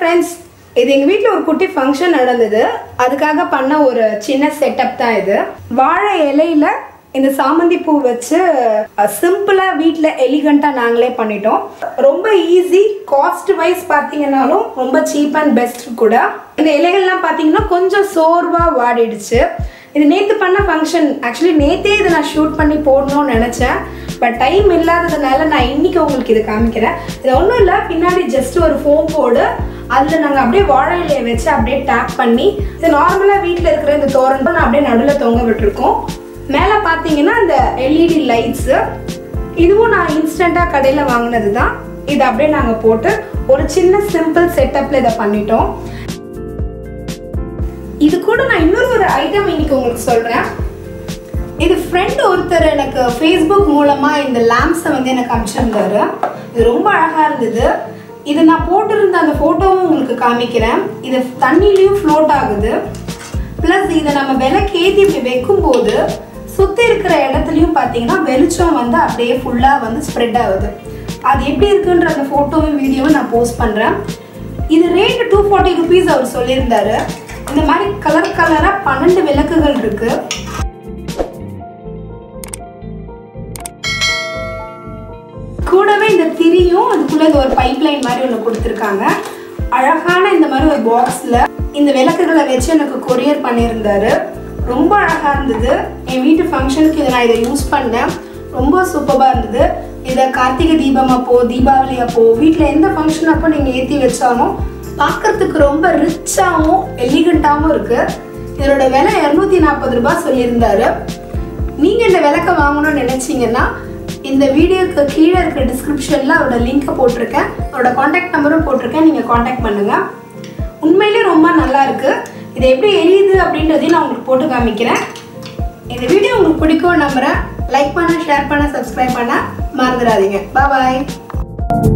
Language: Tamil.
ஃப்ரெண்ட்ஸ் இது எங்கள் வீட்டில் ஒரு குட்டி ஃபங்க்ஷன் நடந்தது அதுக்காக பண்ண ஒரு சின்ன செட்டப் தான் இது வாழை இலையில இந்த சாமந்தி பூ வச்சு சிம்பிளாக வீட்டில் எலிகண்ட்டாக நாங்களே பண்ணிட்டோம் ரொம்ப ஈஸி காஸ்ட் வைஸ் பார்த்தீங்கன்னாலும் ரொம்ப சீப் அண்ட் பெஸ்ட் கூட இந்த இலைகள்லாம் பார்த்தீங்கன்னா கொஞ்சம் சோர்வாக வாடிடுச்சு இது நேற்று பண்ண ஃபங்க்ஷன் ஆக்சுவலி நேற்றே இதை நான் ஷூட் பண்ணி போடணும்னு நினச்சேன் பட் டைம் இல்லாததுனால நான் இன்னைக்கு உங்களுக்கு இதை காமிக்கிறேன் இது ஒன்றும் இல்லை பின்னாடி ஜஸ்ட் ஒரு ஃபோம் போடு அதில் நாங்கள் அப்படியே வாழை இலையை வச்சு அப்படியே டேப் பண்ணி இது நார்மலாக வீட்டில் இருக்கிற இந்த தோரணம் நான் அப்படியே நடுவில் தொங்க விட்டுருக்கோம் மேலே பார்த்தீங்கன்னா இந்த எல்இடி லைட்ஸு இதுவும் நான் இன்ஸ்டண்ட்டாக கடையில் வாங்கினது தான் இதை அப்படியே நாங்கள் போட்டு ஒரு சின்ன சிம்பிள் செட்டப்பில் இதை பண்ணிட்டோம் இது கூட நான் இன்னொரு ஒரு ஐட்டம் இன்னைக்கு உங்களுக்கு சொல்கிறேன் இது ஃப்ரெண்ட் ஒருத்தர் எனக்கு ஃபேஸ்புக் மூலமாக இந்த லேம்ப்ஸை வந்து எனக்கு அனுப்பிச்சிருந்தாரு இது ரொம்ப அழகாக இருந்தது இது நான் போட்டிருந்த அந்த ஃபோட்டோவும் உங்களுக்கு காமிக்கிறேன் இது தண்ணிலையும் ஃப்ளோட் ஆகுது ப்ளஸ் இதை நம்ம விலைக்கு ஏற்றி இப்படி வைக்கும்போது சுற்றி இருக்கிற இடத்துலையும் பார்த்தீங்கன்னா வெளிச்சம் வந்து அப்படியே ஃபுல்லாக வந்து ஸ்ப்ரெட் ஆகுது அது எப்படி இருக்குன்ற அந்த ஃபோட்டோவும் வீடியோவும் நான் போஸ்ட் பண்ணுறேன் இது ரேட் டூ ஃபார்ட்டி ருபீஸ் அவர் சொல்லியிருந்தாரு இந்த மாதிரி கலர் கலராக பன்னெண்டு விளக்குகள் இருக்குது கூடவே இந்த திரியும் அதுக்குள்ள இது ஒரு பைப் லைன் மாதிரி ஒன்று கொடுத்துருக்காங்க அழகான இந்த மாதிரி ஒரு பாக்ஸில் இந்த விளக்குகளை வச்சு எனக்கு கொரியர் பண்ணியிருந்தாரு ரொம்ப அழகாக இருந்தது என் வீட்டு ஃபங்க்ஷனுக்கு இதை நான் இதை யூஸ் பண்ணேன் ரொம்ப சூப்பராக இருந்தது இதை கார்த்திகை தீபம் அப்போ தீபாவளி அப்போ வீட்டில் எந்த ஃபங்க்ஷன் அப்போ நீங்கள் ஏற்றி வச்சாலும் பார்க்கறதுக்கு ரொம்ப ரிச்சாகவும் எலிகண்ட்டாகவும் இருக்குது இதோட விலை இரநூத்தி நாற்பது ரூபாய் சொல்லியிருந்தாரு நீங்கள் இந்த விளக்க வாங்கணும்னு நினச்சிங்கன்னா இந்த வீடியோக்கு கீழே இருக்கிற டிஸ்கிரிப்ஷனில் அவரோட லிங்கை போட்டிருக்கேன் அவரோட காண்டாக்ட் நம்பரும் போட்டிருக்கேன் நீங்கள் காண்டாக்ட் பண்ணுங்கள் உண்மையிலே ரொம்ப நல்லா இருக்கு இது எப்படி எரியுது அப்படின்றதையும் நான் உங்களுக்கு போட்டு காமிக்கிறேன் இந்த வீடியோ உங்களுக்கு பிடிக்கும் நம்புகிறேன் லைக் பண்ண ஷேர் பண்ண சப்ஸ்கிரைப் பண்ண மறந்துடாதீங்க பாய்